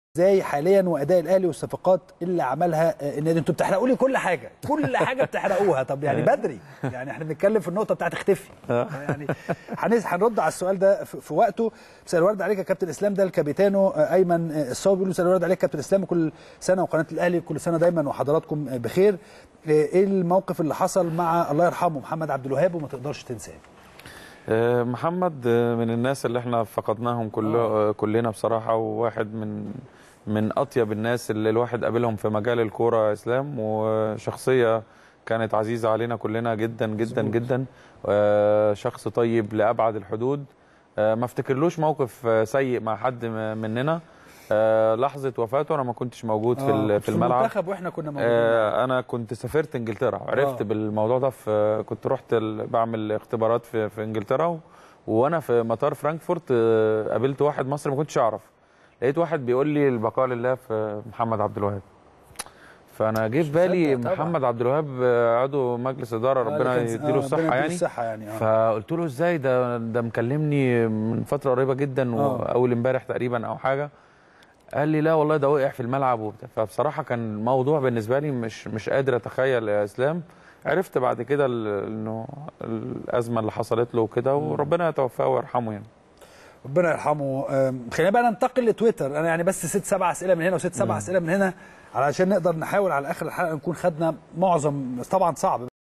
ازاي حاليا واداء الاهلي والصفقات اللي عملها آه، النادي انتوا بتحرقوا لي كل حاجه كل حاجه بتحرقوها طب يعني بدري يعني احنا بنتكلم في النقطه بتاعت اختفي يعني هنس- هنرد على السؤال ده في في وقته مساء الورد عليك يا كابتن اسلام ده الكابيتانو آه، ايمن آه، الصاوي بيقول مساء الورد عليك يا كابتن اسلام كل سنه وقناه الاهلي كل سنه دايما وحضراتكم آه، بخير آه، ايه الموقف اللي حصل مع الله يرحمه محمد عبد الوهاب وما تقدرش تنساه آه، محمد آه، من الناس اللي احنا فقدناهم كله آه، كلنا بصراحة وواحد من من أطيب الناس اللي الواحد قابلهم في مجال الكورة يا إسلام وشخصية كانت عزيزة علينا كلنا جدا جدا مظبوط. جدا آه، شخص طيب لأبعد الحدود آه، ما افتكرلوش موقف آه، سيء مع حد م- مننا آه، لحظة وفاته أنا ما كنتش موجود في ال- في الملعب المنتخب واحنا كنا موجودين آه، انا كنت سافرت انجلترا عرفت آه. بالموضوع ده في كنت رحت ال- بعمل اختبارات في, في انجلترا و... وانا في مطار فرانكفورت آه، قابلت واحد مصري ما كنتش اعرف لقيت واحد بيقول لي البقاء لله في محمد عبد الوهاب فانا جه في بالي مصدق طبعا. محمد عبد الوهاب آه، عضو مجلس اداره ربنا كان- آه، يديله ربنا الصحه يديله يعني الصحه يعني آه. فقلت له ازاي ده ده مكلمني من فتره قريبه جدا آه. واول امبارح تقريبا او حاجه قال لي لا والله ده وقع في الملعب وبتاع فبصراحه كان الموضوع بالنسبه لي مش مش قادر اتخيل يا اسلام عرفت بعد كده ال- انه الازمه اللي حصلت له وكده وربنا يتوفاه ويرحمه يعني ربنا يرحمه آم، خلينا بقى ننتقل لتويتر انا يعني بس ست سبع اسئله من هنا وست سبع اسئله من هنا علشان نقدر نحاول على اخر الحلقه نكون خدنا معظم طبعا صعب